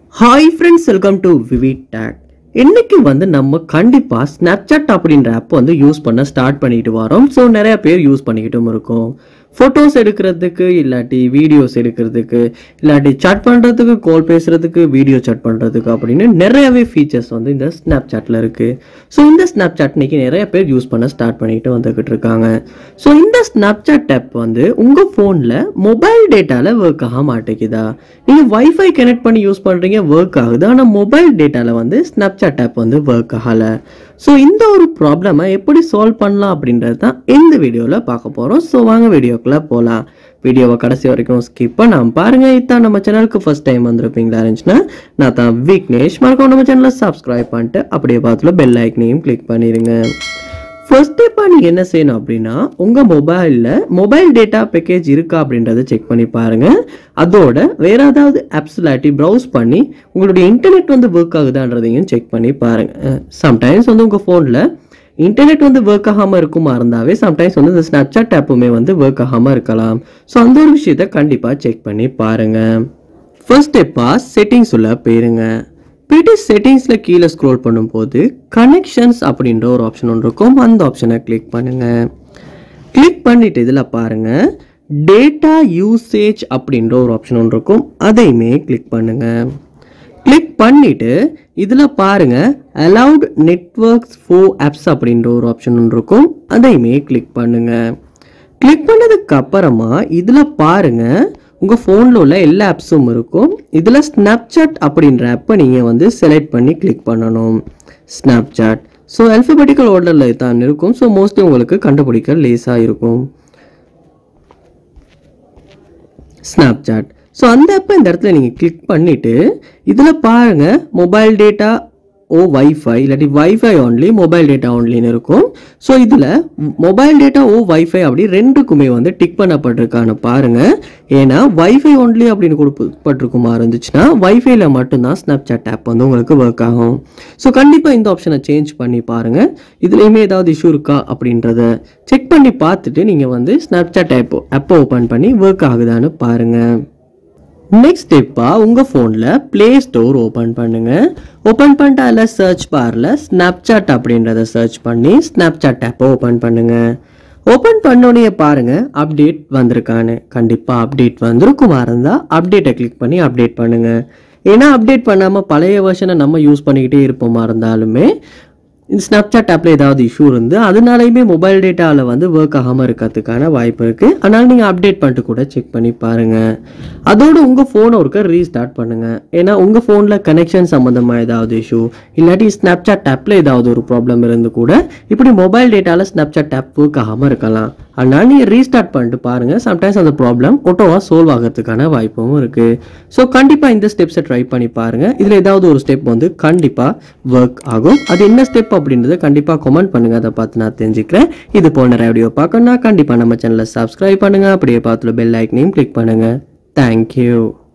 hi friends welcome to Vivi tech இன்னைக்கு வந்து நம்ம கண்டிப்பாக ஸ்னாப்சாட் அப்படின்ற ஆப் வந்து யூஸ் பண்ண ஸ்டார்ட் பண்ணிட்டு வரோம் ஸோ நிறைய பேர் யூஸ் பண்ணிக்கிட்டும் இருக்கோம் ஃபோட்டோஸ் எடுக்கிறதுக்கு இல்லாட்டி வீடியோஸ் எடுக்கிறதுக்கு இல்லாட்டி சாட் பண்ணுறதுக்கு கால் பேசுகிறதுக்கு வீடியோ சாட் பண்ணுறதுக்கு அப்படின்னு நிறையவே ஃபீச்சர்ஸ் வந்து இந்த ஸ்னாப்சாட்டில் இருக்குது ஸோ இந்த ஸ்னாப்சாட் இன்னைக்கு நிறைய பேர் யூஸ் பண்ண ஸ்டார்ட் பண்ணிட்டு வந்துக்கிட்டு இருக்காங்க ஸோ இந்த ஸ்னாப்சாட் ஆப் வந்து உங்கள் ஃபோனில் மொபைல் டேட்டாவில் ஒர்க் ஆக மாட்டேங்குதா நீங்கள் வைஃபை கனெக்ட் பண்ணி யூஸ் பண்ணுறீங்க ஒர்க் ஆகுது ஆனால் மொபைல் டேட்டாவில் வந்து ஸ்னாப்சாட் ஆப் வந்து ஒர்க் ஆகலை ஸோ இந்த ஒரு ப்ராப்ளமை எப்படி சால்வ் பண்ணலாம் அப்படின்றது தான் இந்த வீடியோவில் பார்க்க போகிறோம் ஸோ வாங்க வீடியோக்குள்ளே போகலாம் வீடியோவை கடைசி வரைக்கும் ஸ்கிப் பண்ணாம பாருங்க இதான் நம்ம சேனலுக்கு ஃபர்ஸ்ட் டைம் வந்திருப்பீங்களா இருந்துச்சுன்னா நான் தான் விக்னேஷ் மறக்காம நம்ம சேனலை சப்ஸ்கிரைப் பண்ணிட்டு அப்படியே பார்த்துல பெல் ஐக்கனையும் கிளிக் பண்ணிடுங்க ஃபர்ஸ்ட் ஸ்டெப்பாக நீங்கள் என்ன செய்யணும் அப்படின்னா உங்கள் மொபைலில் மொபைல் டேட்டா பேக்கேஜ் இருக்கா அப்படின்றத செக் பண்ணி பாருங்கள் அதோட வேற ஏதாவது ஆப்ஸ் இல்லாட்டி ப்ரௌஸ் பண்ணி உங்களுடைய இன்டர்நெட் வந்து ஒர்க் ஆகுதான்றதையும் செக் பண்ணி பாருங்கள் சம்டைம்ஸ் வந்து உங்கள் ஃபோனில் இன்டர்நெட் வந்து ஒர்க் ஆகாமல் இருக்குமா இருந்தாவே சம்டைம்ஸ் வந்து இந்த ஸ்னாப்சாட் ஆப்புமே வந்து ஒர்க் ஆகாமல் இருக்கலாம் ஸோ அந்த ஒரு விஷயத்த கண்டிப்பாக செக் பண்ணி பாருங்கள் ஃபர்ஸ்ட் ஸ்டெப்பாக செட்டிங்ஸ் உள்ள போயிருங்க போயிட்டு செட்டிங்ஸில் கீழே ஸ்க்ரோல் பண்ணும்போது கனெக்ஷன்ஸ் அப்படின்ற ஒரு ஆப்ஷன் ஒன்று இருக்கும் அந்த ஆப்ஷனை கிளிக் பண்ணுங்கள் கிளிக் பண்ணிட்டு இதில் பாருங்கள் டேட்டா யூசேஜ் அப்படின்ற ஒரு ஆப்ஷன் ஒன்று இருக்கும் அதையுமே கிளிக் பண்ணுங்கள் கிளிக் பண்ணிட்டு இதில் பாருங்க அலவுட் நெட்ஒர்க்ஸ் ஃபோ ஆப்ஸ் அப்படின்ற ஒரு ஆப்ஷன் ஒன்று இருக்கும் அதையுமே கிளிக் பண்ணுங்க கிளிக் பண்ணதுக்கு அப்புறமா இதில் பாருங்க உங்கள் ஃபோனில் உள்ள எல்லா ஆப்ஸும் இருக்கும் இதில் ஸ்னாப்சாட் அப்படின்ற ஆப்பை நீங்கள் வந்து செலக்ட் பண்ணி கிளிக் பண்ணணும் ஸ்னாப்சாட் ஸோ அல்ஃபபெட்டிக்கல் ஆர்டரில் தான் இருக்கும் ஸோ மோஸ்ட்லி உங்களுக்கு கண்டுபிடிக்க லேஸாக இருக்கும் ஸ்னாப்சாட் ஸோ அந்த ஆப்பை இந்த இடத்துல நீங்கள் கிளிக் பண்ணிவிட்டு இதில் பாருங்கள் மொபைல் டேட்டா ஓ வைஃபை இல்லாட்டி வைஃபை ஒன்லி மொபைல் டேட்டா ஒன்லின்னு இருக்கும் ஸோ இதில் மொபைல் டேட்டா ஓ வைஃபை அப்படி ரெண்டுக்குமே வந்து டிக் பண்ணப்பட்டிருக்கான்னு பாருங்கள் ஏன்னா வைஃபை ஒன்லி அப்படின்னு கொடுப்பட்டிருக்குமா இருந்துச்சுன்னா வைஃபைல மட்டும்தான் ஸ்னாப்சாட் ஆப் வந்து உங்களுக்கு ஒர்க் ஆகும் ஸோ கண்டிப்பாக இந்த ஆப்ஷனை சேஞ்ச் பண்ணி பாருங்கள் இதுலேயுமே ஏதாவது இஷ்யூ இருக்கா அப்படின்றத செக் பண்ணி பார்த்துட்டு நீங்கள் வந்து ஸ்னாப்சாட் ஆப் ஆப்பை ஓப்பன் பண்ணி ஒர்க் ஆகுதான்னு பாருங்கள் நெக்ஸ்ட் ஸ்டெப்பாக உங்கள் ஃபோனில் ப்ளே ஸ்டோர் ஓப்பன் பண்ணுங்கள் ஓப்பன் பண்ணிட்டு அதில் சர்ச் பாரில் ஸ்னாப்சாட் அப்படின்றத சர்ச் பண்ணி ஸ்னாப்சாட் ஆப்பை ஓப்பன் பண்ணுங்கள் ஓப்பன் பண்ணோடனே பாருங்கள் அப்டேட் வந்திருக்கான்னு கண்டிப்பாக அப்டேட் வந்திருக்குமா இருந்தால் அப்டேட்டை கிளிக் பண்ணி அப்டேட் பண்ணுங்கள் ஏன்னா அப்டேட் பண்ணாமல் பழைய வெர்ஷனை நம்ம யூஸ் பண்ணிக்கிட்டே இருப்போமா இருந்தாலுமே இந்த ஸ்னாப்சாட் ஆப்பில் ஏதாவது இஷ்யூ இருந்து அதனாலையுமே மொபைல் டேட்டாவில் வந்து ஒர்க் ஆகாமல் இருக்கிறதுக்கான வாய்ப்பு இருக்குது அதனால் நீங்கள் அப்டேட் பண்ணிட்டு கூட செக் பண்ணி பாருங்கள் அதோட உங்கள் ஃபோனை ஒருக்க ரீஸ்டார்ட் பண்ணுங்கள் ஏன்னா உங்கள் ஃபோனில் கனெக்ஷன் சம்மந்தமாக ஏதாவது இஷ்யூ இல்லாட்டி ஸ்னாப்சாட் ஆப்பில் ஏதாவது ஒரு ப்ராப்ளம் இருந்து கூட இப்படி மொபைல் டேட்டாவில் ஸ்னாப்சாட் ஆப் ஒர்க் ஆகாமல் இருக்கலாம் அதனால் நீங்கள் ரீஸ்டார்ட் பண்ணிட்டு பாருங்கள் சம்டைம்ஸ் அந்த ப்ராப்ளம் ஒட்டோவாக சால்வ் ஆகிறதுக்கான வாய்ப்பும் இருக்குது ஸோ கண்டிப்பாக இந்த ஸ்டெப்ஸை ட்ரை பண்ணி பாருங்கள் இதில் ஏதாவது ஒரு ஸ்டெப் வந்து கண்டிப்பாக ஒர்க் ஆகும் அது என்ன ஸ்டெப் அப்படின்றத கண்டிப்பாக கமெண்ட் பண்ணுங்கள் அதை பார்த்து நான் தெரிஞ்சுக்கிறேன் இது போல் நிறைய வீடியோ பார்க்கணும்னா கண்டிப்பாக நம்ம சேனலை சப்ஸ்கிரைப் பண்ணுங்கள் அப்படியே பார்த்துல பெல் ஐக்கனையும் கிளிக் பண்ணுங்கள் தேங்க்யூ